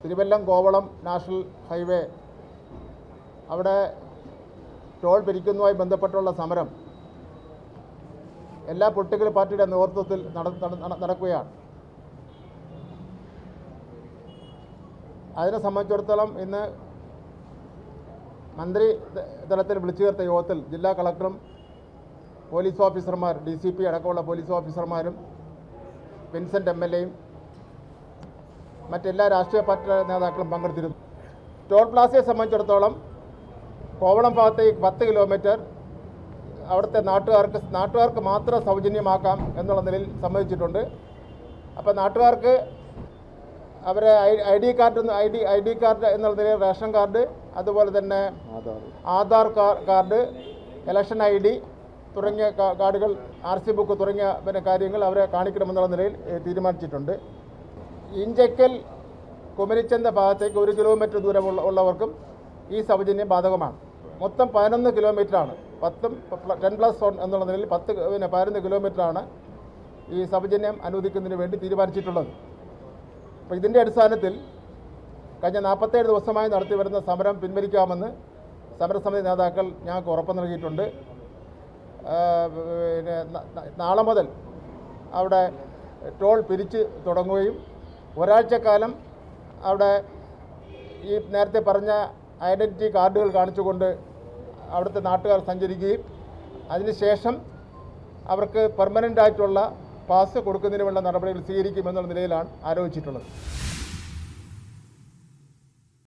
Thiruvallam Kovalam national highway അവിടെ toll പിരിക്കുന്നതുമായി ബന്ധപ്പെട്ടുള്ള സമരം എല്ലാ പൊളിറ്റിക്കൽ പാർട്ടിയുടെ നേതൃത്വത്തിൽ നട- നട- നട- നടക്കുകയാണ് അതിനെ സംബന്ധിച്ചിടത്തോളം ഇന്ന് മന്ത്രി ത- തലത്തിൽ വിളിച്ചു ചേർത്ത യോഗത്തിൽ ജില്ലാ കളക്ടറും പോലീസ് ഓഫീസർമാർ ഡി സി പി അടക്കമുള്ള പോലീസ് ഓഫീസർമാരും വിൻസെൻ്റ് എം എൽ എയും മറ്റെല്ലാ രാഷ്ട്രീയ പാർട്ടി നേതാക്കളും പങ്കെടുത്തിരുന്നു ടോൾ പ്ലാസയെ സംബന്ധിച്ചിടത്തോളം കോവളം ഭാഗത്തേക്ക് പത്ത് കിലോമീറ്റർ അവിടുത്തെ നാട്ടുകാർക്ക് നാട്ടുകാർക്ക് മാത്രം സൗജന്യമാക്കാം എന്നുള്ള നിലയിൽ സമ്മതിച്ചിട്ടുണ്ട് അപ്പോൾ നാട്ടുകാർക്ക് അവരെ I D card I D I D card എന്നുള്ള നിലയിൽ റേഷൻ കാർഡ് അതുപോലെ തന്നെ ആധാർ കാ- കാർഡ് ഇലക്ഷൻ ഐ ഡി തുടങ്ങിയ കാ- കാർഡുകൾ ആർ സി ബുക്ക് തുടങ്ങിയ പിന്നെ കാര്യങ്ങൾ അവരെ കാണിക്കണമെന്നുള്ള നിലയിൽ ഏ, തീരുമാനിച്ചിട്ടുണ്ട് ഇഞ്ചക്കൽ കുമരിച്ചന്ത ഭാഗത്തേക്ക് ഒരു കിലോമീറ്റർ ദൂരമുള്ള ഉള്ളവർക്കും ഈ സൗജന്യം ബാധകമാണ് മൊത്തം പതിനൊന്ന് കിലോമീറ്ററാണ് പത്തും ടെൻ പ്ലസ് വൺ എന്നുള്ള നിലയിൽ പത്ത് പിന്നെ പതിനൊന്ന് കിലോമീറ്ററാണ് ഈ സൗജന്യം അനുവദിക്കുന്നതിന് വേണ്ടി തീരുമാനിച്ചിട്ടുള്ളത് അപ്പോൾ ഇതിൻ്റെ അടിസ്ഥാനത്തിൽ കഴിഞ്ഞ നാൽപ്പത്തേഴ് ദിവസമായി നടത്തി വരുന്ന സമരം പിൻവലിക്കാമെന്ന് സമരസമിതി നേതാക്കൾ ഞങ്ങൾക്ക് ഉറപ്പ് നൽകിയിട്ടുണ്ട് ആ, പിന്നെ ന- ന- നാളെ മുതൽ അവിടെ ടോൾ പിരിച്ച് തുടങ്ങുകയും ഒരാഴ്ചക്കാലം അവിടെ ഈ നേരത്തെ പറഞ്ഞ ഐഡൻറ്റിറ്റി കാർഡുകൾ കാണിച്ചുകൊണ്ട് അവിടുത്തെ നാട്ടുകാർ സഞ്ചരിക്കുകയും അതിനുശേഷം അവർക്ക് പെർമനൻ്റ് ആയിട്ടുള്ള പാസ് കൊടുക്കുന്നതിന് വേണ്ട നടപടികൾ സ്വീകരിക്കുമെന്നുള്ള നിലയിലാണ് ആലോചിച്ചിട്ടുള്ളത്